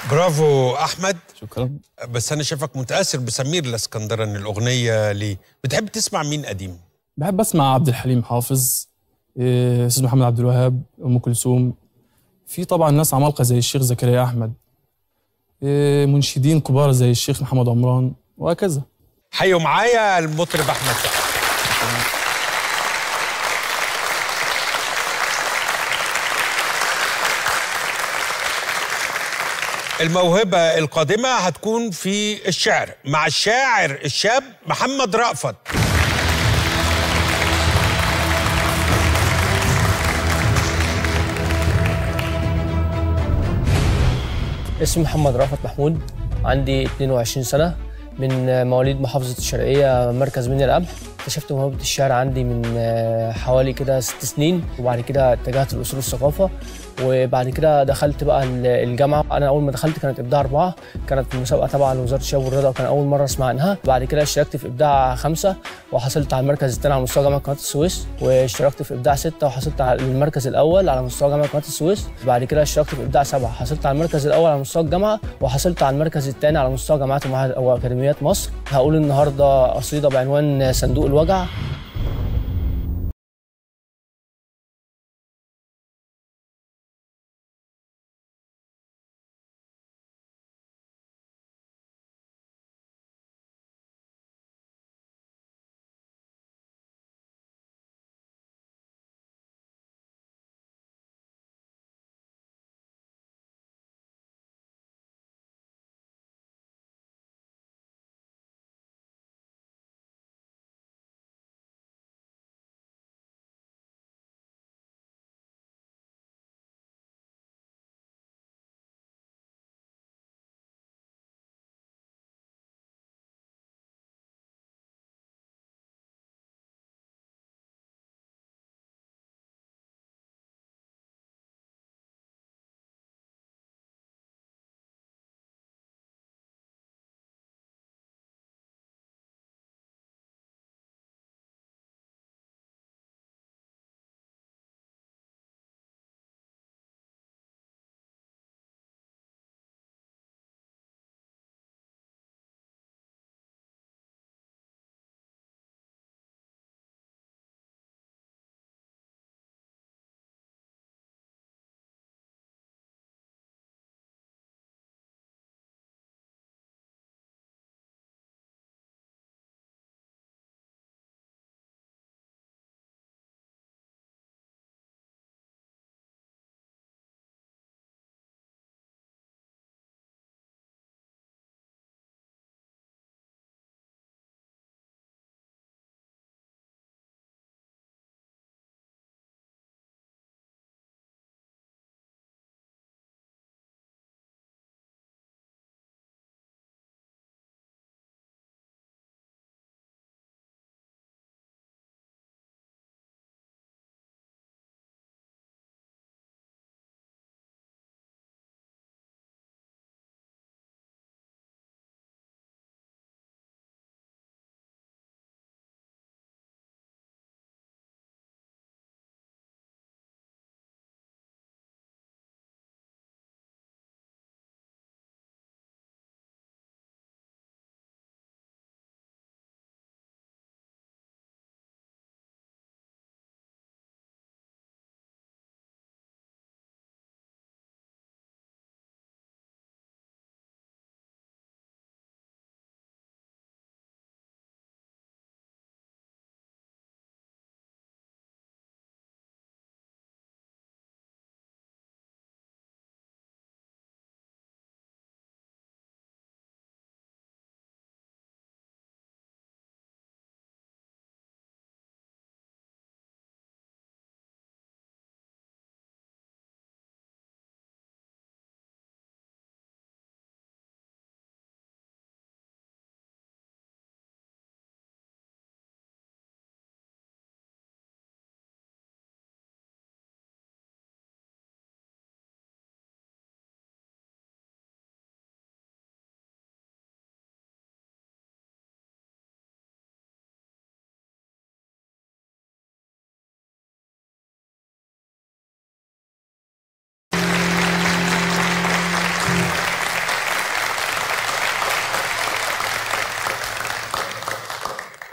برافو احمد شكرا بس انا شايفك متاثر بسمير الاسكندراني الاغنيه ليه بتحب تسمع مين قديم بحب اسمع عبد الحليم حافظ إيه، استاذ محمد عبد الوهاب ام كلثوم في طبعا ناس عمالقه زي الشيخ زكريا احمد إيه، منشدين كبار زي الشيخ محمد عمران وهكذا حيوا معايا المطرب احمد سعد الموهبة القادمة هتكون في الشعر مع الشاعر الشاب محمد رأفت اسمي محمد رأفت محمود عندي 22 سنة من مواليد محافظة الشرقية مركز بني القمح اكتشفت موهبة الشعر عندي من آه، حوالي كده ست سنين وبعد كده اتجهت لأصول الثقافة وبعد كده دخلت بقى ال- الجامعة أنا أول ما دخلت كانت إبداع أربعة كانت مسابقة تبع لوزارة الشباب والرياضة وكان أول مرة أسمع عنها بعد كده اشتركت في إبداع خمسة وحصلت على المركز الثاني على مستوى جامعة قناة السويس واشتركت في إبداع ستة وحصلت على المركز الأول على مستوى جامعة قناة السويس بعد كده اشتركت في إبداع سبعة حصلت على المركز الأول على مستوى الجامعة وحصلت على المركز الثاني على مستوى جامعات ومعاهد أو أكاديميات مصر هقول النهاردة قصيدة بعنوان صندوق الوجع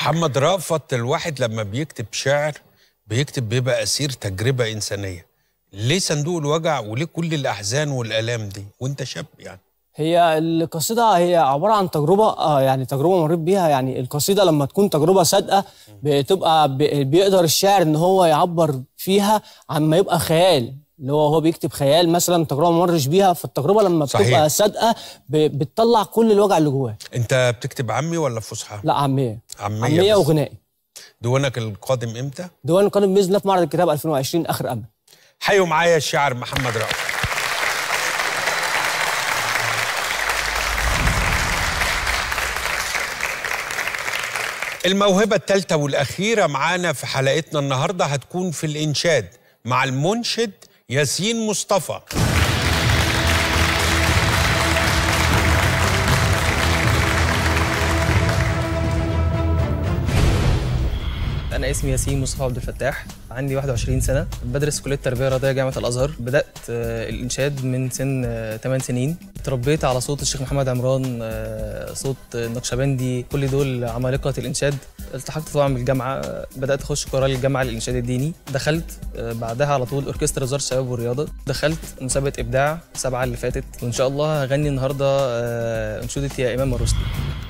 محمد رأفت الواحد لما بيكتب شعر بيكتب بيبقى أسير تجربة إنسانية ليه صندوق الوجع وليه كل الأحزان والآلام دي وانت شاب يعني هي القصيدة هي عبارة عن تجربة آه يعني تجربة مريت بيها يعني القصيدة لما تكون تجربة صادقة بتبقى ب- بيقدر الشاعر إن هو يعبر فيها عن ما يبقى خيال اللي هو هو بيكتب خيال مثلا تجربة مرش بيها فالتجربة لما صحيح. بتبقى صادقة ب- بتطلع كل الوجع اللي جواه انت بتكتب عمي ولا فصحى لا عامية عامية عامية بس. وغنائي ديوانك القادم امتى ديوان القادم بإذن الله في معرض الكتاب 2020 آخر أمل حيوا معايا الشاعر محمد رأفت الموهبة الثالثة والأخيرة معانا في حلقتنا النهاردة هتكون في الإنشاد مع المنشد ياسين مصطفى أنا اسمي ياسين مصطفى عبد الفتاح عندي 21 سنة بدرس كلية تربية رياضية جامعة الأزهر بدأت آه، الإنشاد من سن آه، 8 سنين اتربيت على صوت الشيخ محمد عمران آه، صوت النقشبندي كل دول عمالقة الإنشاد التحقت طبعا بالجامعة آه، بدأت أخش كورال الجامعة للإنشاد الديني دخلت آه، بعدها على طول أوركسترا وزارة الشباب والرياضة دخلت مسابقة إبداع سبعة اللي فاتت وإن شاء الله هغني النهاردة آه، أنشودة يا إمام الرشدي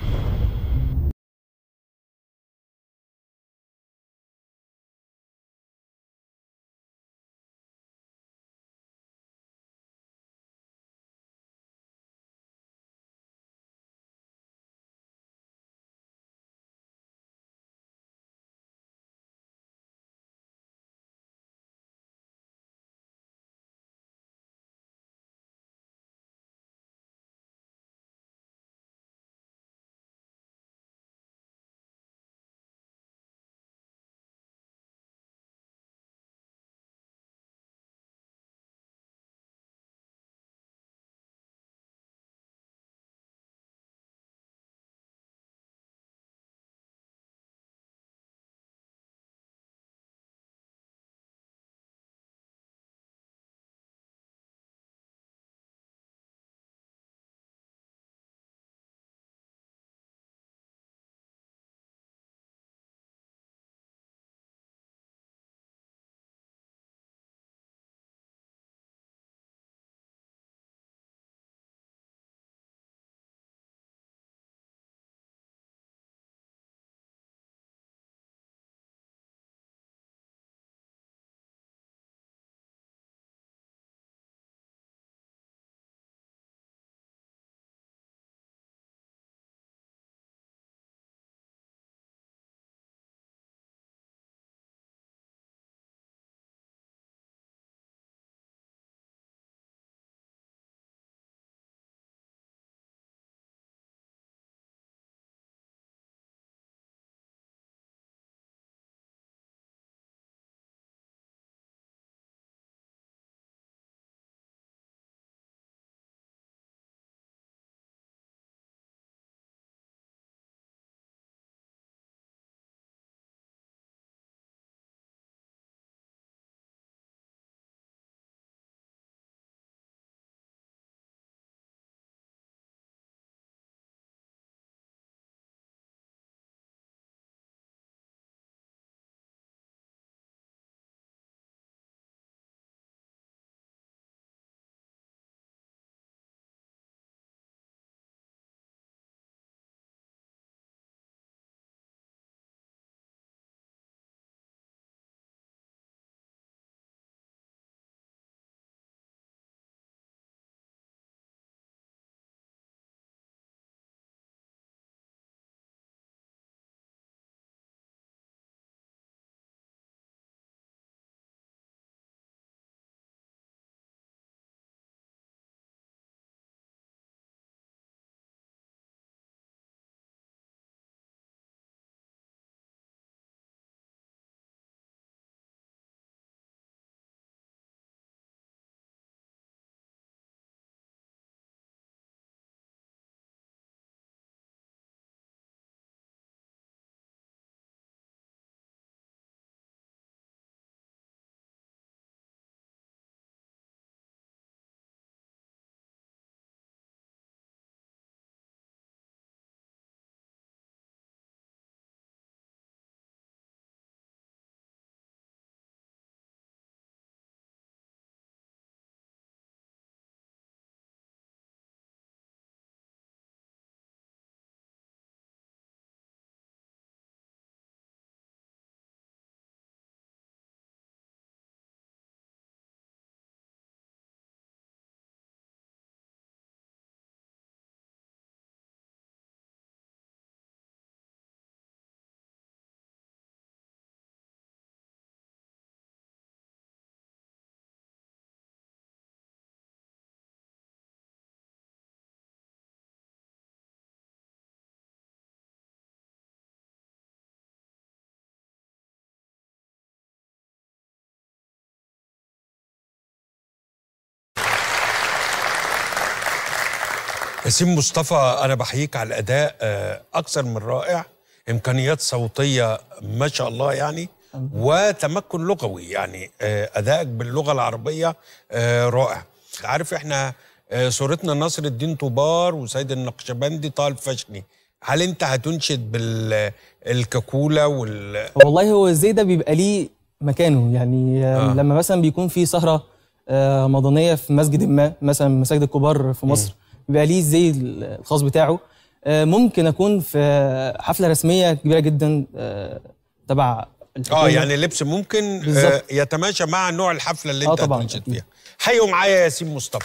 ياسين مصطفى انا بحييك على الاداء آه، اكثر من رائع امكانيات صوتيه ما شاء الله يعني وتمكن لغوي يعني آه، ادائك باللغه العربيه آه، رائع عارف احنا آه، صورتنا نصر الدين طوبار وسيد النقشبندي طه الفشني هل انت هتنشد بالكاكولا وال والله هو ازاي ده بيبقى ليه مكانه يعني آه. آه. لما مثلا بيكون في سهره آه، رمضانيه في مسجد ما مثلا من المساجد الكبار في مصر بيبقى ليه ازاي الخاص بتاعه آه، ممكن اكون في حفله رسميه كبيره جدا آه، تبع اه الحكومة. يعني لبس ممكن آه، بالظبط. يتماشى مع نوع الحفله اللي آه انت طبعاً، هتنشد أكيد. فيها حيوا معايا ياسين مصطفى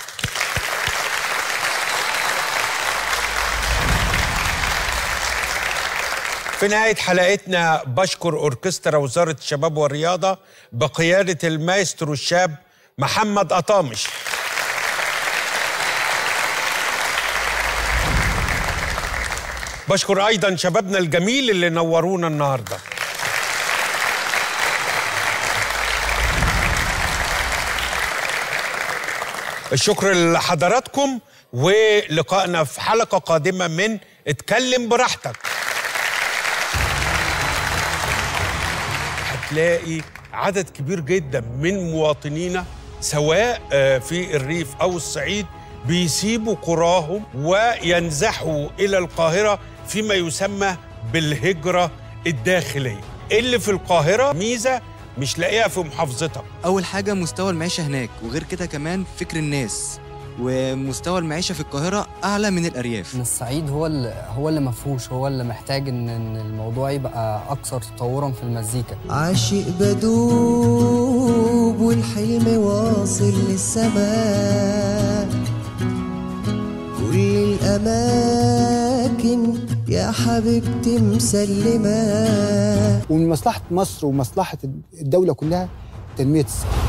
في نهاية حلقتنا بشكر أوركسترا وزارة الشباب والرياضة بقيادة المايسترو الشاب محمد أطامش بشكر أيضا شبابنا الجميل اللي نورونا النهارده الشكر لحضراتكم ولقائنا في حلقة قادمة من اتكلم براحتك هتلاقي عدد كبير جدا من مواطنينا سواء آه، في الريف أو الصعيد بيسيبوا قراهم وينزحوا إلى القاهرة فيما يسمى بالهجرة الداخلية اللي في القاهرة ميزة مش لاقيها في محافظتك اول حاجه مستوى المعيشه هناك وغير كده كمان فكر الناس ومستوى المعيشه في القاهره اعلى من الارياف ان الصعيد هو اللي هو اللي مفهوش هو اللي محتاج ان ان الموضوع يبقى اكثر تطورا في المزيكا عاشق بدوب والحلم واصل للسماء كل الأماكن يا حبيبتي مسلمة ومن مصلحة مصر ومصلحة الدولة كلها تنمية الصعيد